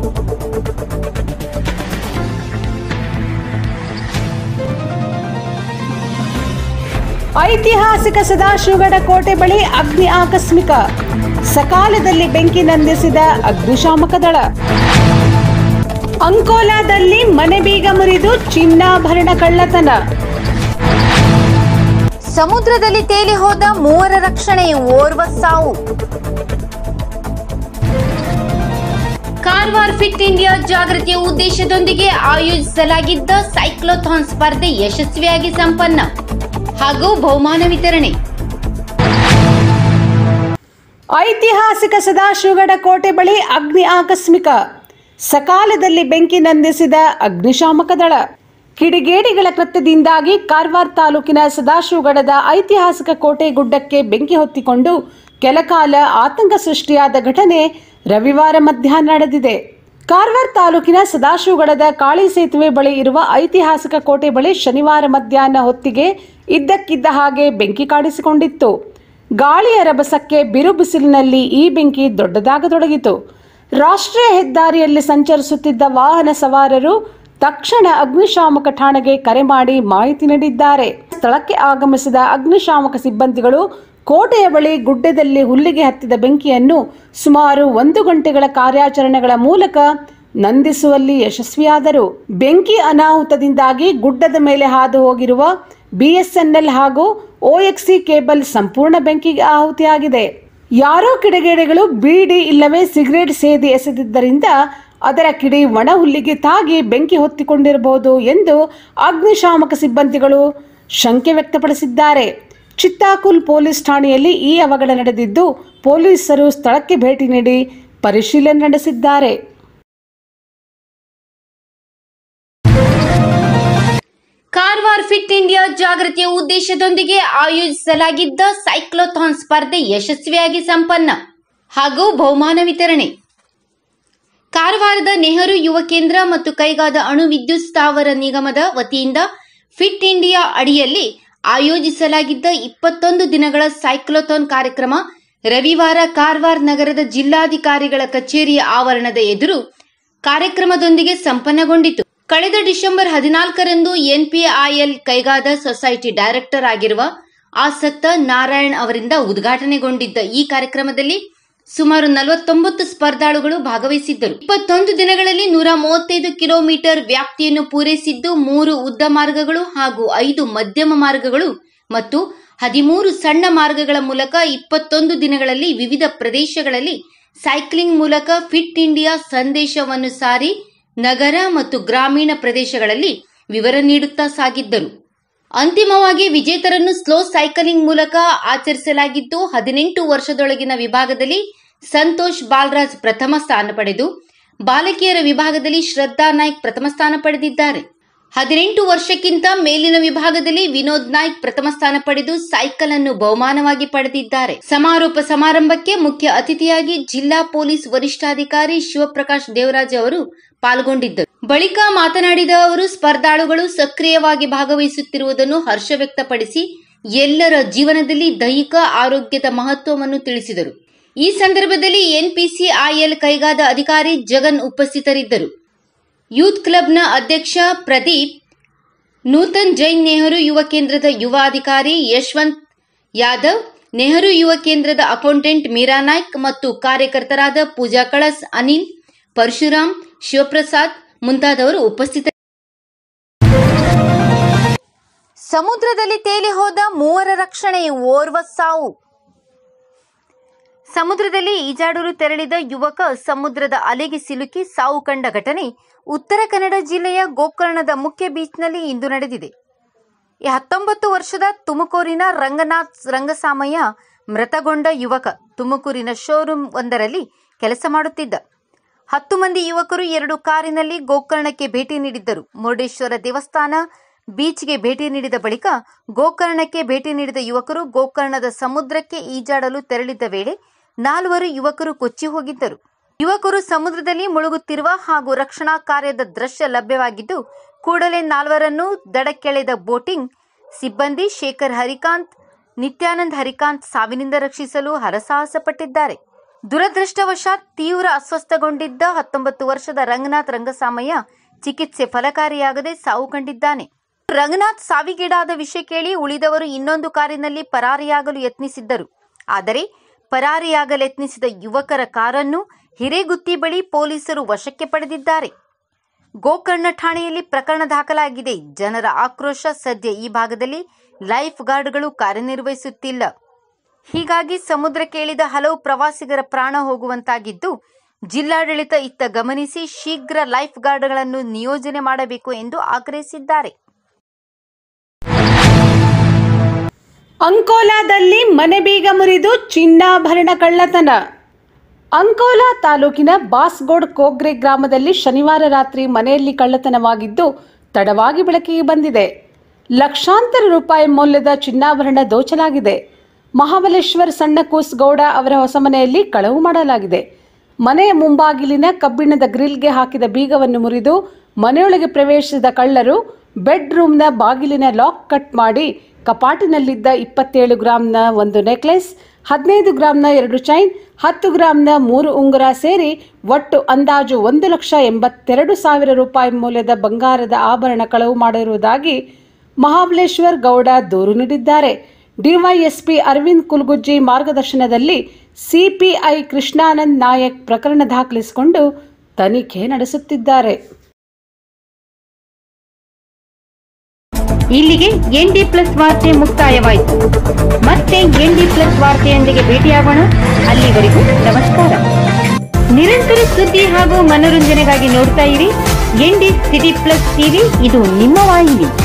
ಐತಿಹಾಸಿಕ ಸದಾಶಿವಗಡ ಕೋಟೆ ಬಳಿ ಅಗ್ನಿ ಆಕಸ್ಮಿಕ ಸಕಾಲದಲ್ಲಿ ಬೆಂಕಿ ನಂದಿಸಿದ ಅಗ್ನಿಶಾಮಕ ದಳ ಅಂಕೋಲಾದಲ್ಲಿ ಮನೆ ಬೀಗ ಮುರಿದು ಚಿನ್ನಾಭರಣ ಕಳ್ಳತನ ಸಮುದ್ರದಲ್ಲಿ ತೇಲಿ ಹೋದ ಮೂವರ ರಕ್ಷಣೆ ಓರ್ವ ಸಾವು ಕಾರವಾರ ಫಿಟ್ ಇಂಡಿಯಾ ಜಾಗೃತಿಯ ಉದ್ದೇಶದೊಂದಿಗೆ ಆಯೋಜಿಸಲಾಗಿದ್ದ ಸೈಕ್ಲೋಥಾನ್ ಸ್ಪರ್ಧೆ ಯಶಸ್ವಿಯಾಗಿ ಸಂಪನ್ನ ಹಾಗೂ ಬಹುಮಾನ ವಿತರಣೆ ಐತಿಹಾಸಿಕ ಸದಾಶಿವಗಡ ಕೋಟೆ ಬಳಿ ಅಗ್ನಿ ಆಕಸ್ಮಿಕ ಸಕಾಲದಲ್ಲಿ ಬೆಂಕಿ ನಂದಿಸಿದ ಅಗ್ನಿಶಾಮಕ ದಳ ಕಿಡಿಗೇಡಿಗಳ ಕೃತ್ಯದಿಂದಾಗಿ ಕಾರವಾರ ತಾಲೂಕಿನ ಸದಾಶಿವಗಡದ ಐತಿಹಾಸಿಕ ಕೋಟೆ ಗುಡ್ಡಕ್ಕೆ ಬೆಂಕಿ ಹೊತ್ತಿಕೊಂಡು ಕೆಲಕಾಲ ಆತಂಕ ಸೃಷ್ಟಿಯಾದ ಘಟನೆ ರವಿವಾರ ಮಧ್ಯಾಹ್ನ ನಡೆದಿದೆ ಕಾರವಾರ ತಾಲೂಕಿನ ಸದಾಶಿವಗಡದ ಕಾಳಿ ಸೇತುವೆ ಬಳಿ ಇರುವ ಐತಿಹಾಸಿಕ ಕೋಟೆ ಬಳಿ ಶನಿವಾರ ಮಧ್ಯಾಹ್ನ ಹೊತ್ತಿಗೆ ಇದ್ದಕ್ಕಿದ್ದ ಹಾಗೆ ಬೆಂಕಿ ಕಾಣಿಸಿಕೊಂಡಿತ್ತು ಗಾಳಿಯ ರಭಸಕ್ಕೆ ಬಿರು ಬಿಸಿಲಿನಲ್ಲಿ ಈ ಬೆಂಕಿ ದೊಡ್ಡದಾಗತೊಡಗಿತು ರಾಷ್ಟ್ರೀಯ ಹೆದ್ದಾರಿಯಲ್ಲಿ ಸಂಚರಿಸುತ್ತಿದ್ದ ವಾಹನ ಸವಾರರು ತಕ್ಷಣ ಅಗ್ನಿಶಾಮಕ ಠಾಣೆಗೆ ಕರೆ ಮಾಡಿ ಮಾಹಿತಿ ನೀಡಿದ್ದಾರೆ ಸ್ಥಳಕ್ಕೆ ಆಗಮಿಸಿದ ಅಗ್ನಿಶಾಮಕ ಸಿಬ್ಬಂದಿಗಳು ಕೋಟೆಯ ಬಳಿ ಗುಡ್ಡದಲ್ಲಿ ಹುಲ್ಲಿಗೆ ಹತ್ತಿದ ಬೆಂಕಿಯನ್ನು ಸುಮಾರು ಒಂದು ಗಂಟೆಗಳ ಕಾರ್ಯಾಚರಣೆಗಳ ಮೂಲಕ ನಂದಿಸುವಲ್ಲಿ ಯಶಸ್ವಿಯಾದರು ಬೆಂಕಿ ಅನಾಹುತದಿಂದಾಗಿ ಗುಡ್ಡದ ಮೇಲೆ ಹಾದು ಹೋಗಿರುವ ಬಿಎಸ್ಎನ್ಎಲ್ ಹಾಗೂ ಓಎಕ್ಸಿ ಕೇಬಲ್ ಸಂಪೂರ್ಣ ಬೆಂಕಿಗೆ ಆಹುತಿಯಾಗಿದೆ ಯಾರೋ ಕಿಡಿಗೇಡಿಗಳು ಬೀಡಿ ಇಲ್ಲವೇ ಸಿಗರೇಟ್ ಸೇದಿ ಎಸೆದಿದ್ದರಿಂದ ಅದರ ಕಿಡಿ ಒಣ ಹುಲ್ಲಿಗೆ ತಾಗಿ ಬೆಂಕಿ ಹೊತ್ತಿಕೊಂಡಿರಬಹುದು ಎಂದು ಅಗ್ನಿಶಾಮಕ ಸಿಬ್ಬಂದಿಗಳು ಶಂಕೆ ವ್ಯಕ್ತಪಡಿಸಿದ್ದಾರೆ ಚಿತ್ತಾಕುಲ್ ಪೊಲೀಸ್ ಠಾಣೆಯಲ್ಲಿ ಈ ಅವಘಡ ನಡೆದಿದ್ದು ಪೊಲೀಸರು ಸ್ಥಳಕ್ಕೆ ಭೇಟಿ ನೀಡಿ ಪರಿಶೀಲನೆ ನಡೆಸಿದ್ದಾರೆ ಕಾರವಾರ ಫಿಟ್ ಇಂಡಿಯಾ ಜಾಗೃತಿಯ ಉದ್ದೇಶದೊಂದಿಗೆ ಆಯೋಜಿಸಲಾಗಿದ್ದ ಸೈಕ್ಲೋಥಾನ್ ಸ್ಪರ್ಧೆ ಯಶಸ್ವಿಯಾಗಿ ಸಂಪನ್ನ ಹಾಗೂ ಬಹುಮಾನ ವಿತರಣೆ ಕಾರವಾರದ ನೆಹರು ಯುವ ಕೇಂದ್ರ ಮತ್ತು ಕೈಗಾದ ಅಣು ವಿದ್ಯುತ್ ಸ್ಥಾವರ ನಿಗಮದ ವತಿಯಿಂದ ಫಿಟ್ ಇಂಡಿಯಾ ಅಡಿಯಲ್ಲಿ ಆಯೋಜಿಸಲಾಗಿದ್ದ ಇಪ್ಪತ್ತೊಂದು ದಿನಗಳ ಸೈಕ್ಲೋಥಾನ್ ಕಾರ್ಯಕ್ರಮ ರವಿವಾರ ಕಾರವಾರ ನಗರದ ಜಿಲ್ಲಾಧಿಕಾರಿಗಳ ಕಚೇರಿಯ ಆವರಣದ ಎದುರು ಕಾರ್ಯಕ್ರಮದೊಂದಿಗೆ ಸಂಪನ್ನಗೊಂಡಿತು ಕಳೆದ ಡಿಸೆಂಬರ್ ಹದಿನಾಲ್ಕರಂದು ಎನ್ಪಿಐಎಲ್ ಕೈಗಾದ ಸೊಸೈಟಿ ಡೈರೆಕ್ಟರ್ ಆಗಿರುವ ಆಸಕ್ತ ನಾರಾಯಣ್ ಅವರಿಂದ ಉದ್ಘಾಟನೆಗೊಂಡಿದ್ದ ಈ ಕಾರ್ಯಕ್ರಮದಲ್ಲಿ ಸುಮಾರು ನಲವತ್ತೊಂಬತ್ತು ಸ್ಪರ್ಧಾಳುಗಳು ಭಾಗವಹಿಸಿದ್ದರು ಇಪ್ಪತ್ತೊಂದು ದಿನಗಳಲ್ಲಿ ನೂರ ಮೂವತ್ತೈದು ಕಿಲೋಮೀಟರ್ ವ್ಯಾಪ್ತಿಯನ್ನು ಪೂರೈಸಿದ್ದು ಮೂರು ಉದ್ದ ಮಾರ್ಗಗಳು ಹಾಗೂ ಐದು ಮಧ್ಯಮ ಮಾರ್ಗಗಳು ಮತ್ತು ಹದಿಮೂರು ಸಣ್ಣ ಮಾರ್ಗಗಳ ಮೂಲಕ ಇಪ್ಪತ್ತೊಂದು ದಿನಗಳಲ್ಲಿ ವಿವಿಧ ಪ್ರದೇಶಗಳಲ್ಲಿ ಸೈಕ್ಲಿಂಗ್ ಮೂಲಕ ಫಿಟ್ ಇಂಡಿಯಾ ಸಂದೇಶವನ್ನು ಸಾರಿ ನಗರ ಮತ್ತು ಗ್ರಾಮೀಣ ಪ್ರದೇಶಗಳಲ್ಲಿ ವಿವರ ನೀಡುತ್ತಾ ಸಾಗಿದ್ದರು ಅಂತಿಮವಾಗಿ ವಿಜೇತರನ್ನು ಸ್ಲೋ ಸೈಕಲಿಂಗ್ ಮೂಲಕ ಆಚರಿಸಲಾಗಿದ್ದು ಹದಿನೆಂಟು ವರ್ಷದೊಳಗಿನ ವಿಭಾಗದಲ್ಲಿ ಸಂತೋಷ್ ಬಾಲರಾಜ್ ಪ್ರಥಮ ಸ್ಥಾನ ಪಡೆದು ಬಾಲಕಿಯರ ವಿಭಾಗದಲ್ಲಿ ಶ್ರದ್ಧಾ ನಾಯ್ಕ್ ಪ್ರಥಮ ಸ್ಥಾನ ಪಡೆದಿದ್ದಾರೆ ಹದಿನೆಂಟು ವರ್ಷಕ್ಕಿಂತ ಮೇಲಿನ ವಿಭಾಗದಲ್ಲಿ ವಿನೋದ್ ನಾಯ್ಕ್ ಪ್ರಥಮ ಸ್ಥಾನ ಪಡೆದು ಸೈಕಲ್ ಅನ್ನು ಬಹುಮಾನವಾಗಿ ಪಡೆದಿದ್ದಾರೆ ಸಮಾರೋಪ ಸಮಾರಂಭಕ್ಕೆ ಮುಖ್ಯ ಅತಿಥಿಯಾಗಿ ಜಿಲ್ಲಾ ಪೊಲೀಸ್ ವರಿಷ್ಠಾಧಿಕಾರಿ ಶಿವಪ್ರಕಾಶ್ ದೇವರಾಜ್ ಅವರು ಪಾಲ್ಗೊಂಡಿದ್ದರು ಬಳಿಕ ಮಾತನಾಡಿದ ಅವರು ಸ್ಪರ್ಧಾಳುಗಳು ಸಕ್ರಿಯವಾಗಿ ಭಾಗವಹಿಸುತ್ತಿರುವುದನ್ನು ಹರ್ಷ ವ್ಯಕ್ತಪಡಿಸಿ ಎಲ್ಲರ ಜೀವನದಲ್ಲಿ ದೈಹಿಕ ಆರೋಗ್ಯದ ಮಹತ್ವವನ್ನು ತಿಳಿಸಿದರು ಈ ಸಂದರ್ಭದಲ್ಲಿ ಎನ್ಪಿಸಿಐಎಲ್ ಕೈಗಾದ ಅಧಿಕಾರಿ ಜಗನ್ ಉಪಸ್ಥಿತರಿದ್ದರು ಯೂತ್ ಕ್ಲಬ್ನ ಅಧ್ಯಕ್ಷ ಪ್ರದೀಪ್ ನೂತನ್ ಜೈನ್ ನೆಹರು ಯುವ ಕೇಂದ್ರದ ಯುವ ಅಧಿಕಾರಿ ಯಶವಂತ್ ಯಾದವ್ ನೆಹರು ಯುವ ಕೇಂದ್ರದ ಅಕೌಂಟೆಂಟ್ ಮೀರಾ ನಾಯ್ಕ್ ಮತ್ತು ಕಾರ್ಯಕರ್ತರಾದ ಪೂಜಾ ಕಳಸ್ ಅನಿಲ್ ಪರಶುರಾಮ್ ಶಿವಪ್ರಸಾದ್ ಮುಂತಾದವರು ಉಪಸ್ಥಿತ ಸಮುದ್ರದಲ್ಲಿ ತೇಲಿ ಹೋದ ಮೂವರ ರಕ್ಷಣೆ ಓರ್ವ ಸಾವು ಸಮುದ್ರದಲ್ಲಿ ಈಜಾಡಲು ತೆರಳಿದ ಯುವಕ ಸಮುದ್ರದ ಅಲೆಗೆ ಸಿಲುಕಿ ಸಾವು ಕಂಡ ಘಟನೆ ಉತ್ತರ ಕನ್ನಡ ಜಿಲ್ಲೆಯ ಗೋಕರ್ಣದ ಮುಖ್ಯ ಬೀಚ್ನಲ್ಲಿ ಇಂದು ನಡೆದಿದೆ ಈ ಹತ್ತೊಂಬತ್ತು ವರ್ಷದ ತುಮಕೂರಿನ ರಂಗನಾಥ್ ರಂಗಸಾಮಯ್ಯ ಮೃತಗೊಂಡ ಯುವಕ ತುಮಕೂರಿನ ಶೋರೂಮ್ ಒಂದರಲ್ಲಿ ಕೆಲಸ ಮಾಡುತ್ತಿದ್ದ ಹತ್ತು ಮಂದಿ ಯುವಕರು ಎರಡು ಕಾರಿನಲ್ಲಿ ಗೋಕರ್ಣಕ್ಕೆ ಭೇಟಿ ನೀಡಿದ್ದರು ಮುರುಡೇಶ್ವರ ದೇವಸ್ಥಾನ ಬೀಚ್ಗೆ ಭೇಟಿ ನೀಡಿದ ಬಳಿಕ ಗೋಕರ್ಣಕ್ಕೆ ಭೇಟಿ ನೀಡಿದ ಯುವಕರು ಗೋಕರ್ಣದ ಸಮುದ್ರಕ್ಕೆ ಈಜಾಡಲು ತೆರಳಿದ್ದ ವೇಳೆ ನಾಲ್ವರು ಯುವಕರು ಕೊಚ್ಚಿ ಹೋಗಿದ್ದರು ಯುವಕರು ಸಮುದ್ರದಲ್ಲಿ ಮುಳುಗುತ್ತಿರುವ ಹಾಗೂ ರಕ್ಷಣಾ ಕಾರ್ಯದ ದೃಶ್ಯ ಲಭ್ಯವಾಗಿದ್ದು ಕೂಡಲೇ ನಾಲ್ವರನ್ನು ದಡಕ್ಕೆಳೆದ ಬೋಟಿಂಗ್ ಸಿಬ್ಬಂದಿ ಶೇಖರ್ ಹರಿಕಾಂತ್ ನಿತ್ಯಾನಂದ್ ಹರಿಕಾಂತ್ ಸಾವಿನಿಂದ ರಕ್ಷಿಸಲು ಹರಸಾಹಸ ಪಟ್ಟಿದ್ದಾರೆ ದುರದೃಷ್ಟವಶಾತ್ ತೀವ್ರ ಅಸ್ವಸ್ಥಗೊಂಡಿದ್ದ ಹತ್ತೊಂಬತ್ತು ವರ್ಷದ ರಂಗನಾಥ್ ರಂಗಸಾಮಯ್ಯ ಚಿಕಿತ್ಸೆ ಫಲಕಾರಿಯಾಗದೆ ಸಾವು ಕಂಡಿದ್ದಾನೆ ರಂಗನಾಥ್ ಸಾವಿಗೀಡಾದ ವಿಷಯ ಕೇಳಿ ಉಳಿದವರು ಇನ್ನೊಂದು ಕಾರಿನಲ್ಲಿ ಪರಾರಿಯಾಗಲು ಯತ್ನಿಸಿದ್ದರು ಆದರೆ ಪರಾರಿಯಾಗಲೆತ್ನಿಸಿದ ಯುವಕರ ಕಾರನ್ನು ಹಿರೇಗುತ್ತಿ ಬಳಿ ಪೊಲೀಸರು ವಶಕ್ಕೆ ಪಡೆದಿದ್ದಾರೆ ಗೋಕರ್ಣ ಠಾಣೆಯಲ್ಲಿ ಪ್ರಕರಣ ದಾಖಲಾಗಿದೆ ಜನರ ಆಕ್ರೋಶ ಸದ್ಯ ಈ ಭಾಗದಲ್ಲಿ ಲೈಫ್ ಗಾರ್ಡ್ಗಳು ಕಾರ್ಯನಿರ್ವಹಿಸುತ್ತಿಲ್ಲ ಹೀಗಾಗಿ ಸಮುದ್ರಕ್ಕೆ ಇಳಿದ ಹಲವು ಪ್ರವಾಸಿಗರ ಪ್ರಾಣ ಹೋಗುವಂತಾಗಿದ್ದು ಜಿಲ್ಲಾಡಳಿತ ಇತ್ತ ಗಮನಿಸಿ ಶೀಘ್ರ ಲೈಫ್ ಗಾರ್ಡ್ಗಳನ್ನು ನಿಯೋಜನೆ ಮಾಡಬೇಕು ಎಂದು ಆಗ್ರಹಿಸಿದ್ದಾರೆ ಅಂಕೋಲಾದಲ್ಲಿ ಮನೆ ಬೀಗ ಮುರಿದು ಚಿನ್ನಾಭರಣ ಕಳ್ಳತನ ಅಂಕೋಲಾ ತಾಲೂಕಿನ ಬಾಸ್ಗೋಡ್ ಕೋಗ್ರೆ ಗ್ರಾಮದಲ್ಲಿ ಶನಿವಾರ ರಾತ್ರಿ ಮನೆಯಲ್ಲಿ ಕಳ್ಳತನವಾಗಿದ್ದು ತಡವಾಗಿ ಬೆಳಕಿಗೆ ಬಂದಿದೆ ಲಕ್ಷಾಂತರ ರೂಪಾಯಿ ಮೌಲ್ಯದ ಚಿನ್ನಾಭರಣ ದೋಚಲಾಗಿದೆ ಮಹಾಬಲೇಶ್ವರ್ ಸಣ್ಣ ಕೂಸ್ ಗೌಡ ಅವರ ಹೊಸ ಮನೆಯಲ್ಲಿ ಕಳವು ಮಾಡಲಾಗಿದೆ ಮನೆಯ ಮುಂಬಾಗಿಲಿನ ಕಬ್ಬಿಣದ ಗ್ರಿಲ್ಗೆ ಹಾಕಿದ ಬೀಗವನ್ನು ಮುರಿದು ಮನೆಯೊಳಗೆ ಪ್ರವೇಶಿಸಿದ ಕಳ್ಳರು ಬೆಡ್ರೂಮ್ನ ಬಾಗಿಲಿನ ಲಾಕ್ ಕಟ್ ಮಾಡಿ ಕಪಾಟಿನಲ್ಲಿದ್ದ ಇಪ್ಪತ್ತೇಳು ಗ್ರಾಂನ ಒಂದು ನೆಕ್ಲೆಸ್ ಹದಿನೈದು ಗ್ರಾಂನ ಎರಡು ಚೈನ್ ಹತ್ತು ಗ್ರಾಂನ ಮೂರು ಉಂಗುರ ಸೇರಿ ಒಟ್ಟು ಅಂದಾಜು ಒಂದು ಲಕ್ಷ ಎಂಬತ್ತೆರಡು ಸಾವಿರ ರೂಪಾಯಿ ಮೌಲ್ಯದ ಬಂಗಾರದ ಆಭರಣ ಕಳವು ಮಾಡಿರುವುದಾಗಿ ಮಹಾಬಲೇಶ್ವರ್ ಗೌಡ ದೂರು ನೀಡಿದ್ದಾರೆ ಡಿವೈಎಸ್ಪಿ ಅರವಿಂದ್ ಕುಲ್ಗುಜ್ಜಿ ಮಾರ್ಗದರ್ಶನದಲ್ಲಿ ಸಿಪಿಐ ಕೃಷ್ಣಾನಂದ್ ನಾಯಕ್ ಪ್ರಕರಣ ದಾಖಲಿಸಿಕೊಂಡು ತನಿಖೆ ನಡೆಸುತ್ತಿದ್ದಾರೆ ಇಲ್ಲಿಗೆ ಎನ್ ಡಿ ಪ್ಲಸ್ ವಾರ್ತೆ ಮುಕ್ತಾಯವಾಯಿತು ಮತ್ತೆ ಎನ್ ಡಿ ಪ್ಲಸ್ ವಾರ್ತೆಯೊಂದಿಗೆ ಭೇಟಿಯಾಗೋಣ ಅಲ್ಲಿವರೆಗೂ ನಮಸ್ಕಾರ ನಿರಂತರ ಸುದ್ದಿ ಹಾಗೂ ಮನೋರಂಜನೆಗಾಗಿ ನೋಡ್ತಾ ಇರಿ N D city plus TV ಇದು ನಿಮ್ಮ ವಾಹಿನಿ